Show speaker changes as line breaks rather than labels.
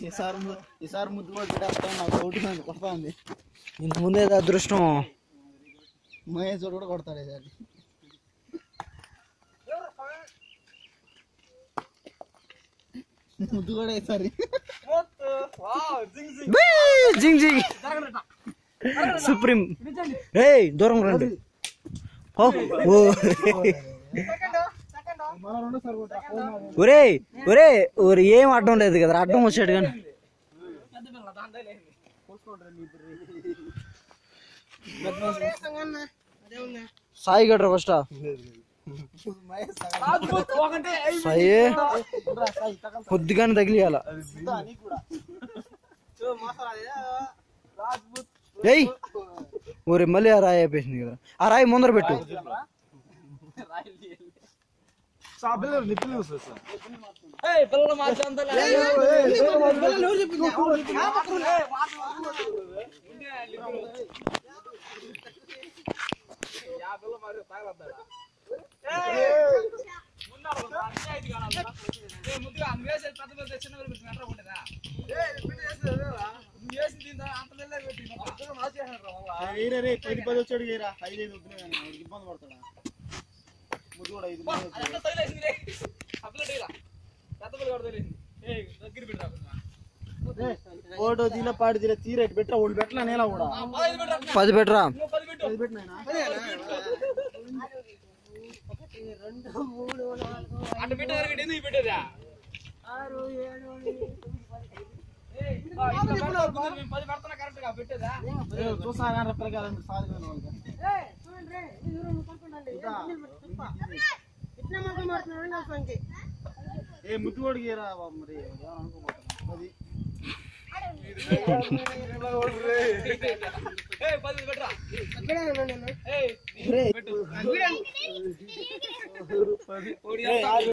ఈసారి ము- ఈసారి ముద్దు కూడా పెట్టేస్తాను నాకు ఒకటి ఉంది కొడతా ఉంది
ఇంత ముందే అదృష్టం
మహేష్ కూడా కొడతాడు ఈసారి ముద్దు కూడా ఈసారి
బీ! జింగ్ జింగ్ సుప్రీం రే దూరం రండి ఓ ఓ.
మన రెండు సార్ కొట్టా
ఒరే ఒరే ఒరే ఏం అడ్డం లేదు కదా అడ్డం వచ్చాడు కానీ సాయి గడ్ర ఫస్ట్
మహేష్
సాయి కొద్దిగానే తగిలియాల
నీకు కూడా
ఏయ్ ఒరే మళ్ళీ ఆ రాయి అయిపోయింది కదా ఆ రాయి ముందర పెట్టు
ఏరా రే పది పది వచ్చాడు ఏరా ఐదు ఐదు వద్దులే కానీ వాడికి ఇబ్బంది పడతాడా ముద్దు కూడా ఐదు మంది వచ్చాడు. ఫోటో తీల పాడు తీల తీరేట్ పెట్టరా వాళ్ళు పెట్టలా నేలా కూడా
పది పెట్టరా
అది పెట్టినాయనా చూసా కానీ పిల్లకాయలు సాధుగా ఏ ముద్దు కూడా గీరా బాబు మరి ఏమని అనుకోబోతున్నా అది రే